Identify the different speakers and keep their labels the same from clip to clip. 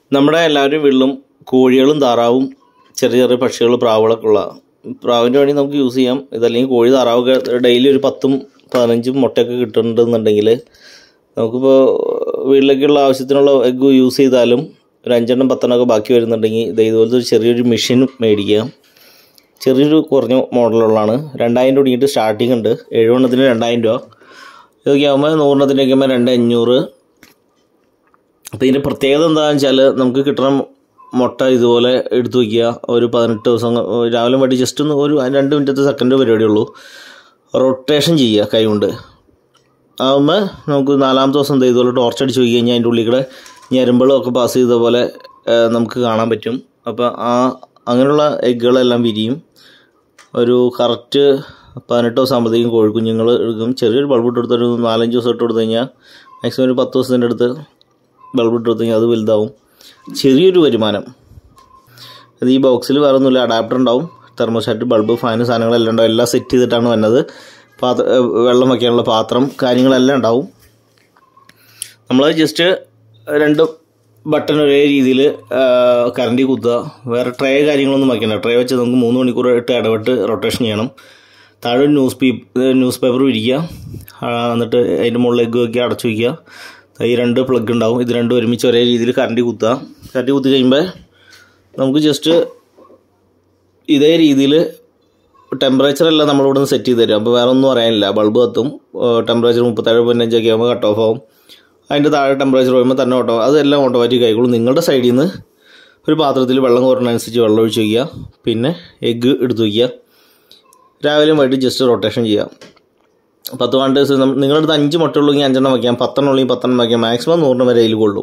Speaker 1: നമ്മുടെ എല്ലാവരും വീട്ടിലും കോഴികളും താറാവും ചെറിയ ചെറിയ പക്ഷികൾ പ്രാവുകളൊക്കെ ഉള്ള പ്രാവിൻ്റെ വേണ്ടി നമുക്ക് യൂസ് ചെയ്യാം ഇതല്ലെങ്കിൽ കോഴി താറാവൊക്കെ ഡെയിലി ഒരു പത്തും പതിനഞ്ചും മുട്ടയൊക്കെ കിട്ടുന്നുണ്ടെന്നുണ്ടെങ്കിൽ നമുക്കിപ്പോൾ വീട്ടിലേക്കുള്ള ആവശ്യത്തിനുള്ള എഗ്ഗ് യൂസ് ചെയ്താലും ഒരു അഞ്ചെണ്ണം പത്തെണ്ണമൊക്കെ ബാക്കി വരുന്നുണ്ടെങ്കിൽ ഇത് ഇതുപോലത്തെ ഒരു ചെറിയൊരു മെഷീൻ മേടിക്കുക ചെറിയൊരു കുറഞ്ഞ മോഡലുള്ളതാണ് രണ്ടായിരം രൂപ തുടങ്ങിയിട്ട് സ്റ്റാർട്ടിംഗ് ഉണ്ട് എഴുപെണ്ണത്തിന് രണ്ടായിരം രൂപ ഇതൊക്കെ ആകുമ്പോൾ നൂറെണ്ണത്തിനൊക്കെ ആകുമ്പോൾ രണ്ട് അഞ്ഞൂറ് അപ്പോൾ ഇതിൻ്റെ പ്രത്യേകത എന്താണെന്ന് വെച്ചാൽ നമുക്ക് കിട്ടുന്ന മുട്ട ഇതുപോലെ എടുത്തു വയ്ക്കുക ഒരു പതിനെട്ട് ദിവസം രാവിലെ വേണ്ടി ജസ്റ്റ് ഒന്ന് ഒരു രണ്ട് മിനിറ്റത്തെ സെക്കൻഡ് പരിപാടിയുള്ളൂ റൊട്ടേഷൻ ചെയ്യുക കൈ കൊണ്ട് ആകുമ്പോൾ നമുക്ക് നാലാമത്തെ ദിവസം ദേ ഇതുപോലെ ടോർച്ച് അടിച്ച് പോയി കഴിഞ്ഞാൽ അതിൻ്റെ ഉള്ളിൽ കൂടെ ഞരമ്പുകളും ഒക്കെ പാസ് ചെയ്ത പോലെ ആ, നമുക്ക് കാണാൻ പറ്റും അപ്പോൾ ആ അങ്ങനെയുള്ള എഗ്ഗുകളെല്ലാം വിരിയും ഒരു കറക്റ്റ് പതിനെട്ട് ദിവസം ആകുമ്പോഴത്തേക്കും കോഴിക്കുഞ്ഞുങ്ങൾ എടുക്കും ചെറിയൊരു ബൾബ് ഇട്ട് കൊടുത്തൊരു നാലഞ്ച് ദിവസം ഇട്ട് കൊടുത്തു കഴിഞ്ഞാൽ മാക്സിമം ഒരു പത്ത് ദിവസത്തിൻ്റെ അടുത്ത് ബൾബ് ഇട്ട് കൊടുത്തു കഴിഞ്ഞാൽ അത് വലുതാവും ചെറിയൊരു വരുമാനം അത് ഈ ബോക്സിൽ വേറെ ഒന്നുമില്ല അഡാപ്റ്റർ ഉണ്ടാവും തെർമോസ്റ്റാറ്റ് ബൾബ് ഫാന് സാധനങ്ങളെല്ലാം ഉണ്ടാവും എല്ലാം സെറ്റ് ചെയ്തിട്ടാണ് വന്നത് പാത്ര ഏ, വെള്ളം വയ്ക്കാനുള്ള പാത്രം കാര്യങ്ങളെല്ലാം ഉണ്ടാവും നമ്മൾ ജസ്റ്റ് രണ്ട് ബട്ടൺ ഒരേ രീതിയിൽ കറണ്ടി കുത്തുക വേറെ ട്രേ കാര്യങ്ങളൊന്നും വയ്ക്കണ്ട ട്രേ വെച്ച് നമുക്ക് മൂന്ന് മണിക്കൂർ ഇട്ട് ഇടവിട്ട് റൊട്ടേഷൻ ചെയ്യണം താഴെ ഒരു ന്യൂസ് പേപ്പർ ന്യൂസ് പേപ്പർ വിരിക്കുക ആ, എന്നിട്ട് അതിൻ്റെ മുകളിൽ എഗ്ഗ് വയ്ക്കുക അടച്ചു വയ്ക്കുക ഈ രണ്ട് പ്ലഗ് ഉണ്ടാവും ഇത് രണ്ടും ഒരുമിച്ച് ഒരേ രീതിയിൽ കറണ്ടി കുത്തുക കറണ്ടി കുത്തി കഴിയുമ്പോൾ നമുക്ക് ജസ്റ്റ് ഇതേ രീതിയിൽ ടെമ്പറേച്ചർ എല്ലാം നമ്മളിവിടെ നിന്ന് സെറ്റ് ചെയ്ത് തരും അപ്പോൾ വേറെ ഒന്നും പറയാനില്ല ബൾബ് കത്തും ടെമ്പറേച്ചർ മുപ്പത്തേഴ് പതിനഞ്ചൊക്കെ ആകുമ്പോൾ കട്ട് ഓഫ് ആവും അതിൻ്റെ താഴെ ടെമ്പറേച്ചർ വരുമ്പോൾ തന്നെ ഓട്ടോ അതെല്ലാം ഓട്ടോമാറ്റിക് ആയിക്കോളും നിങ്ങളുടെ സൈഡിൽ നിന്ന് ഒരു പാത്രത്തിൽ വെള്ളം കോരുന്നതനുസരിച്ച് വെള്ളം ഒഴിച്ച് വയ്ക്കുക പിന്നെ എഗ്ഗ് എടുത്ത് വയ്ക്കുക രാവിലെയും വൈകിട്ട് ജസ്റ്റ് റൊട്ടേഷൻ ചെയ്യുക പത്ത് പന്ത്രണ്ട് ദിവസം നമ്മ- നിങ്ങളുടെ അടുത്ത് അഞ്ച് മുട്ട ഉള്ളെങ്കിൽ അഞ്ചെണ്ണം വയ്ക്കാം പത്തെണ്ണം ഉള്ളെങ്കിൽ പത്തെണ്ണം വയ്ക്കാം മാക്സിമം നൂറിന് വരെ അതിൽ കൊള്ളും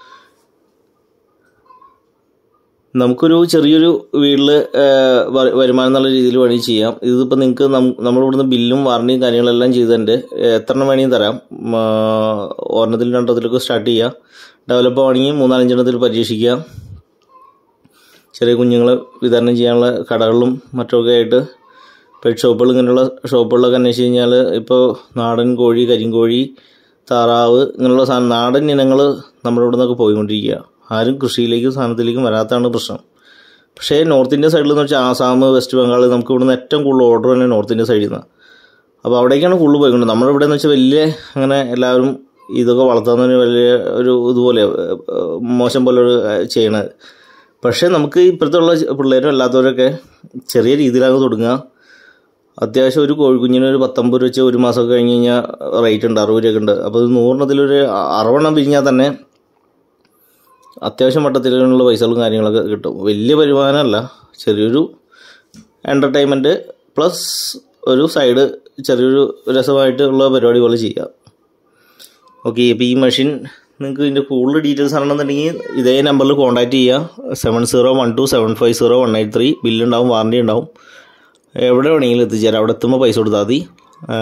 Speaker 1: നമുക്കൊരു ചെറിയൊരു വീട്ടിൽ വരുമാനം എന്നുള്ള രീതിയിൽ വേണമെങ്കിൽ ചെയ്യാം ഇതിപ്പോൾ നിങ്ങൾക്ക് നമ്മളിവിടുന്ന് ബില്ലും വാറണ്ടിയും കാര്യങ്ങളെല്ലാം ചെയ്തിട്ടുണ്ട് എത്ര എണ്ണം വേണമെങ്കിൽ തരാം ആ, ഒരെണ്ണത്തിൽ രണ്ടെണ്ണത്തിലൊക്കെ സ്റ്റാർട്ട് ചെയ്യുക ഡെവലപ്പ് ആവണമെങ്കിൽ മൂന്നാലഞ്ചെണ്ണത്തിൽ പരീക്ഷിക്കുക ചെറിയ കുഞ്ഞുങ്ങളെ വിതരണം ചെയ്യാനുള്ള കടകളിലും മറ്റൊക്കെ ആയിട്ട് പെറ്റ് ഷോപ്പുകൾ ഇങ്ങനെയുള്ള ഷോപ്പുകളിലൊക്കെ അന്വേഷിച്ച് കഴിഞ്ഞാൽ ഇപ്പോൾ നാടൻ കോഴി കരിങ്കോഴി താറാവ് ഇങ്ങനെയുള്ള സാധനം നാടൻ ഇനങ്ങൾ നമ്മുടെ ഇവിടെ നിന്നൊക്കെ പോയിക്കൊണ്ടിരിക്കുക ആരും കൃഷിയിലേക്കും സാധനത്തിലേക്കും വരാത്തതാണ് പ്രശ്നം പക്ഷേ നോർത്ത് ഇന്ത്യൻ സൈഡിൽ എന്ന് വെച്ചാൽ ആസാം വെസ്റ്റ് ബംഗാൾ നമുക്ക് ഇവിടുന്ന് ഏറ്റവും കൂടുതൽ ഓർഡർ തന്നെ നോർത്ത് ഇന്ത്യൻ സൈഡിൽ നിന്നാണ് അപ്പോൾ അവിടേക്കാണ് കൂടുതൽ പോയിക്കൊണ്ട് നമ്മുടെ ഇവിടെ എന്ന് വെച്ചാൽ വലിയ അങ്ങനെ എല്ലാവരും ഇതൊക്കെ വളർത്തുന്നതിന് വലിയ ഒരു ഇതുപോലെ ഏഹ്, മോശം പോലെ ഒരു ഏഹ്, ചെയ്യണത് പക്ഷേ നമുക്ക് ഇപ്പോഴത്തെ ഉള്ള പിള്ളേരും അല്ലാത്തവരൊക്കെ ചെറിയ രീതിയിലാണ് തുടങ്ങുക അത്യാവശ്യം ഒരു കോഴിക്കുഞ്ഞിന് ഒരു പത്തൊമ്പത് രൂപ വെച്ച് ഒരു മാസമൊക്കെ കഴിഞ്ഞ് കഴിഞ്ഞാൽ റേറ്റ് ഉണ്ട് അറുപത് രൂപയൊക്കെ ഉണ്ട് അപ്പോൾ ഇത് നൂറിനത്തിലൊരു അറുപെണ്ണം പിരിഞ്ഞാൽ തന്നെ അത്യാവശ്യം മട്ടത്തിലുള്ള പൈസകളും കാര്യങ്ങളൊക്കെ കിട്ടും വലിയ വരുമാനമല്ല ചെറിയൊരു എൻ്റർടൈൻമെൻറ്റ് പ്ലസ് ഒരു സൈഡ് ചെറിയൊരു രസമായിട്ടുള്ള പരിപാടി പോലെ ചെയ്യാം ഓക്കെ ഇപ്പോൾ ഈ മെഷീൻ നിങ്ങൾക്ക് ഇതിൻ്റെ കൂടുതൽ ഡീറ്റെയിൽസ് അറിയണമെന്നുണ്ടെങ്കിൽ ഇതേ നമ്പറിൽ കോൺടാക്റ്റ് ചെയ്യുക seven zero one two seven five zero one eight three ബില്ലുണ്ടാവും വാറണ്ടി ഉണ്ടാവും എവിടെ വേണമെങ്കിലും എത്തിച്ചേരാം അവിടെ എത്തുമ്പോൾ പൈസ കൊടുത്താൽ മതി ആ,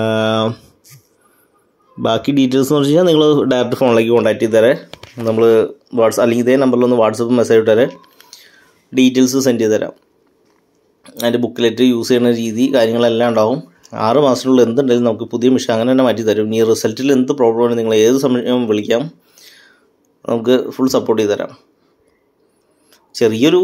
Speaker 1: ബാക്കി ഡീറ്റെയിൽസ് എന്ന് വെച്ച് കഴിഞ്ഞാൽ നിങ്ങൾ ഡയറക്റ്റ് ഫോണിലേക്ക് കോൺടാക്ട് ചെയ്ത് തരാം നമ്മൾ വാട്സ് അല്ലെങ്കിൽ ഇതേ നമ്പറിലൊന്ന് വാട്സപ്പ് മെസ്സേജ് ഇട്ട് തരാം ഡീറ്റെയിൽസ് സെൻഡ് ചെയ്ത് തരാം അതിൻ്റെ ബുക്കിലെറ്റ് യൂസ് ചെയ്യുന്ന രീതി കാര്യങ്ങളെല്ലാം ഉണ്ടാവും ആറ് മാസത്തിനുള്ളിൽ എന്തുണ്ടെങ്കിലും നമുക്ക് പുതിയ മിഷൻ അങ്ങനെ തന്നെ മാറ്റി തരും ഈ റിസൾട്ടിൽ എന്ത് പ്രോബ്ലം ആണ് നിങ്ങൾ ഏത് സമയം വിളിക്കാം നമുക്ക് ഫുൾ സപ്പോർട്ട് ചെയ്ത് തരാം ചെറിയൊരു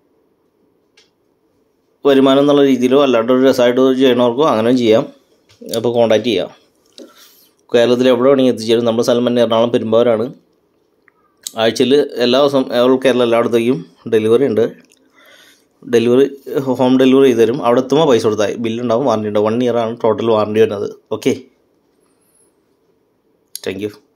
Speaker 1: വരുമാനം എന്നുള്ള രീതിയിലോ അല്ലാണ്ട് ഒരു രസമായിട്ട് ചെയ്യണവർക്കോ അങ്ങനെ ചെയ്യാം അപ്പോൾ കോൺടാക്റ്റ് ചെയ്യാം കേരളത്തിൽ എവിടെ വേണമെങ്കിൽ എത്തിച്ചേരും നമ്മുടെ സ്ഥലം തന്നെ എറണാകുളം പെരുമ്പാവൂരാണ് ആഴ്ചയിൽ എല്ലാ ദിവസവും ഓൾ കേരള എല്ലായിടത്തേക്കും ഡെലിവറി ഉണ്ട് ഡെലിവറി ഹോം ഡെലിവറി ചെയ്ത് തരും അവിടെ എത്തുമ്പോൾ പൈസ കൊടുത്താൽ ബില്ലുണ്ടാവും വാറണ്ടി ഉണ്ടാവും വൺ ഇയറാണ് ടോട്ടൽ വാറണ്ടി വരുന്നത് ഓക്കെ താങ്ക് യു